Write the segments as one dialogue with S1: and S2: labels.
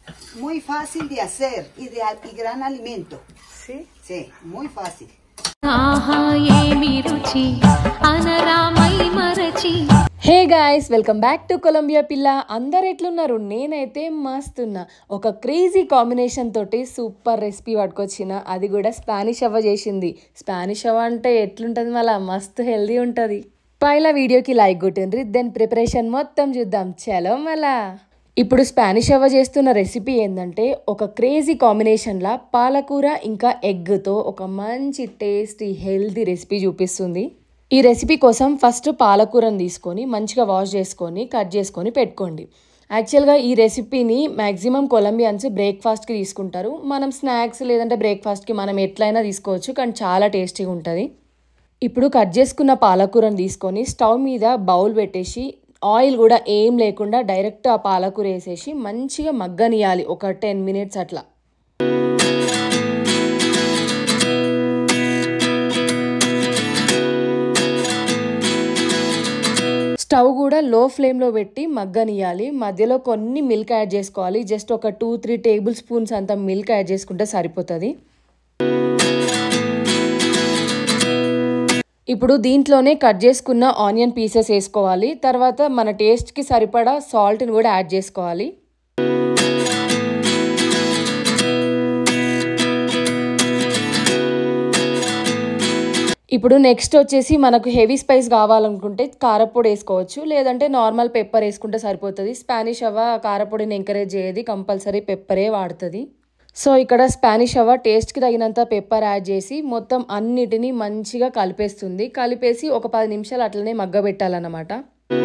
S1: Muy fácil de hacer y, de, al- y gran alimento.
S2: Sí.
S1: Sí, muy fácil.
S3: ఆహా ఏమి రుచి అనరామై మరచి
S2: hey guys welcome back to Colombia పిల్ల అందరు ఎట్లున్నారు నేనైతే మస్తున్నా ఒక క్రేజీ కాంబినేషన్ తోటి సూపర్ రెసిపీ పట్టుకొచ్చిన అది కూడా స్పానిష్ అవ్వ చేసింది స్పానిష్ అవ్వ అంటే ఎట్లుంటుంది మళ్ళా మస్తు హెల్దీ ఉంటుంది పైల వీడియోకి లైక్ కొట్టిండ్రి దెన్ ప్రిపరేషన్ మొత్తం చూద్దాం చలో మళ్ళా ఇప్పుడు స్పానిష్ అవ్వ చేస్తున్న రెసిపీ ఏంటంటే ఒక క్రేజీ కాంబినేషన్లా పాలకూర ఇంకా ఎగ్తో ఒక మంచి టేస్టీ హెల్దీ రెసిపీ చూపిస్తుంది ఈ రెసిపీ కోసం ఫస్ట్ పాలకూరను తీసుకొని మంచిగా వాష్ చేసుకొని కట్ చేసుకొని పెట్టుకోండి యాక్చువల్గా ఈ రెసిపీని మ్యాక్సిమం కొలంబియన్స్ బ్రేక్ఫాస్ట్కి తీసుకుంటారు మనం స్నాక్స్ లేదంటే బ్రేక్ఫాస్ట్కి మనం ఎట్లయినా తీసుకోవచ్చు కానీ చాలా టేస్టీగా ఉంటుంది ఇప్పుడు కట్ చేసుకున్న పాలకూరను తీసుకొని స్టవ్ మీద బౌల్ పెట్టేసి ఆయిల్ కూడా ఏం లేకుండా డైరెక్ట్ ఆ పాలకూర వేసేసి మంచిగా మగ్గనియాలి ఒక టెన్ మినిట్స్ అట్లా స్టవ్ కూడా లో ఫ్లేమ్లో పెట్టి మగ్గనియాలి మధ్యలో కొన్ని మిల్క్ యాడ్ చేసుకోవాలి జస్ట్ ఒక టూ త్రీ టేబుల్ స్పూన్స్ అంత మిల్క్ యాడ్ చేసుకుంటే సరిపోతుంది ఇప్పుడు దీంట్లోనే కట్ చేసుకున్న ఆనియన్ పీసెస్ వేసుకోవాలి తర్వాత మన టేస్ట్కి సరిపడా సాల్ట్ని కూడా యాడ్ చేసుకోవాలి ఇప్పుడు నెక్స్ట్ వచ్చేసి మనకు హెవీ స్పైస్ కావాలనుకుంటే కారపొడి వేసుకోవచ్చు లేదంటే నార్మల్ పెప్పర్ వేసుకుంటే సరిపోతుంది స్పానిష్ అవ్వ కారపొడిని ఎంకరేజ్ చేయదు కంపల్సరీ పెప్పరే వాడుతుంది సో ఇక్కడ స్పానిష్ అవ్వ టేస్ట్కి తగినంత పెప్పర్ యాడ్ చేసి మొత్తం అన్నిటినీ మంచిగా కలిపేస్తుంది కలిపేసి ఒక పది నిమిషాలు అట్లనే మగ్గబెట్టాలన్నమాట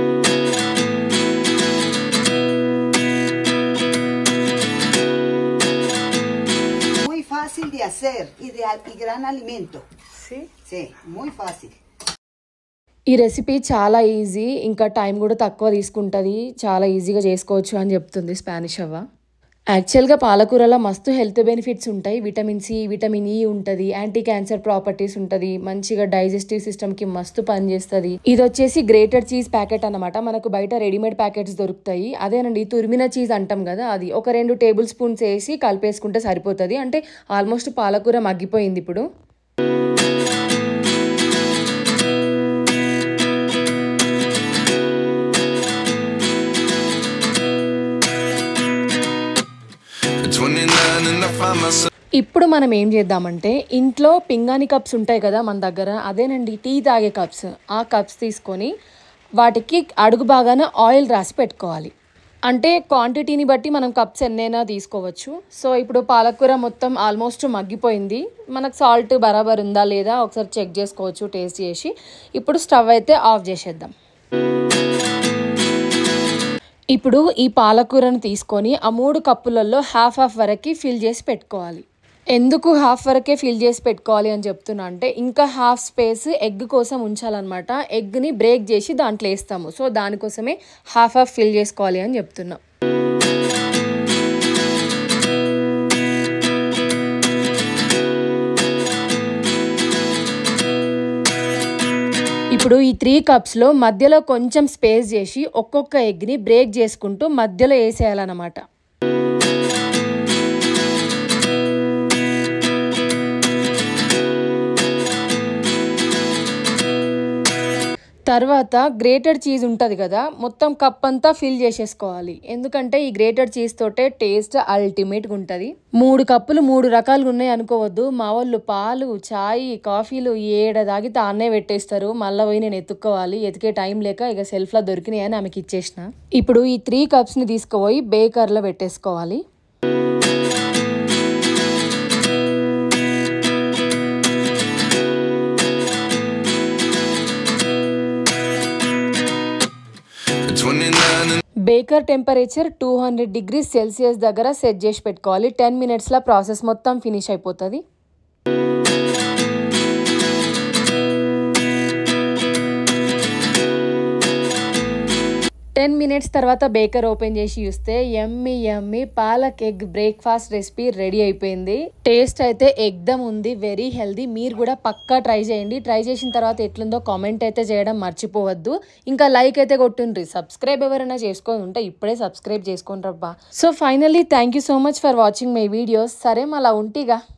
S1: Muy fácil de hacer y, de, al- y gran alimento.
S2: Sí.
S1: Sí, muy fácil.
S2: ఈ రెసిపీ చాలా ఈజీ ఇంకా టైం కూడా తక్కువ తీసుకుంటుంది చాలా ఈజీగా చేసుకోవచ్చు అని చెప్తుంది స్పానిష్ అవ్వ యాక్చువల్గా పాలకూరలో మస్తు హెల్త్ బెనిఫిట్స్ ఉంటాయి విటమిన్ సి విటమిన్ ఈ ఉంటుంది యాంటీ క్యాన్సర్ ప్రాపర్టీస్ ఉంటుంది మంచిగా డైజెస్టివ్ సిస్టమ్కి మస్తు పనిచేస్తుంది ఇది వచ్చేసి గ్రేటెడ్ చీజ్ ప్యాకెట్ అన్నమాట మనకు బయట రెడీమేడ్ ప్యాకెట్స్ దొరుకుతాయి అదేనండి తురిమిన చీజ్ అంటాం కదా అది ఒక రెండు టేబుల్ స్పూన్స్ వేసి కలిపేసుకుంటే సరిపోతుంది అంటే ఆల్మోస్ట్ పాలకూర మగ్గిపోయింది ఇప్పుడు
S4: At 29 and I find myself
S2: ఇప్పుడు మనం ఏం చేద్దామంటే ఇంట్లో పింగాణి కప్స్ ఉంటాయి కదా మన దగ్గర అదేనండి టీ తాగే కప్స్ ఆ కప్స్ తీసుకొని వాటికి అడుగు బాగాన ఆయిల్ రాసి పెట్టుకోవాలి అంటే క్వాంటిటీని బట్టి మనం కప్స్ ఎన్నైనా తీసుకోవచ్చు సో ఇప్పుడు పాలకూర మొత్తం ఆల్మోస్ట్ మగ్గిపోయింది మనకు సాల్ట్ బరాబర్ ఉందా లేదా ఒకసారి చెక్ చేసుకోవచ్చు టేస్ట్ చేసి ఇప్పుడు స్టవ్ అయితే ఆఫ్ చేసేద్దాం ఇప్పుడు ఈ పాలకూరను తీసుకొని ఆ మూడు కప్పులలో హాఫ్ హాఫ్ వరకు ఫిల్ చేసి పెట్టుకోవాలి ఎందుకు హాఫ్ వరకే ఫిల్ చేసి పెట్టుకోవాలి అని చెప్తున్నా అంటే ఇంకా హాఫ్ స్పేస్ ఎగ్ కోసం ఉంచాలన్నమాట ఎగ్ని బ్రేక్ చేసి దాంట్లో వేస్తాము సో దానికోసమే హాఫ్ హాఫ్ ఫిల్ చేసుకోవాలి అని చెప్తున్నా ఇప్పుడు ఈ త్రీ కప్స్లో మధ్యలో కొంచెం స్పేస్ చేసి ఒక్కొక్క ఎగ్ని బ్రేక్ చేసుకుంటూ మధ్యలో వేసేయాలన్నమాట తర్వాత గ్రేటెడ్ చీజ్ ఉంటుంది కదా మొత్తం కప్ అంతా ఫిల్ చేసేసుకోవాలి ఎందుకంటే ఈ గ్రేటెడ్ చీజ్ తోటే టేస్ట్ అల్టిమేట్గా ఉంటుంది మూడు కప్పులు మూడు రకాలుగా ఉన్నాయి అనుకోవద్దు మా వాళ్ళు పాలు చాయ్ కాఫీలు ఏడ తాగి తాన్నే పెట్టేస్తారు మళ్ళీ పోయి నేను ఎత్తుక్కోవాలి ఎతికే టైం లేక ఇక సెల్ఫ్లో దొరికినాయని ఆమెకి ఇచ్చేసిన ఇప్పుడు ఈ త్రీ కప్స్ని తీసుకుపోయి బేకర్లో పెట్టేసుకోవాలి
S4: at 29 and
S2: baker temperature two hundred degrees Celsius దగ్గర సెట్ చేసి పెట్టుకోవాలి టెన్ మినిట్స్లో ప్రాసెస్ మొత్తం ఫినిష్ అయిపోతుంది టెన్ టెన్ మినిట్స్ తర్వాత బేకర్ ఓపెన్ చేసి చూస్తే ఎమ్మి ఎమ్మి palak egg breakfast recipe ready అయిపోయింది టేస్ట్ అయితే ఎగ్దమ్ ఉంది వెరీ హెల్దీ మీరు కూడా పక్కా ట్రై చేయండి ట్రై చేసిన తర్వాత ఎట్లుందో కామెంట్ అయితే చేయడం మర్చిపోవద్దు ఇంకా లైక్ అయితే కొట్టుండ్రి సబ్స్క్రైబ్ ఎవరైనా చేసుకొని ఉంటే ఇప్పుడే సబ్స్క్రైబ్ చేసుకోండి రబ్బా so finally thank you so much for watching my videos సరే మళ్ళా ఉంటిగా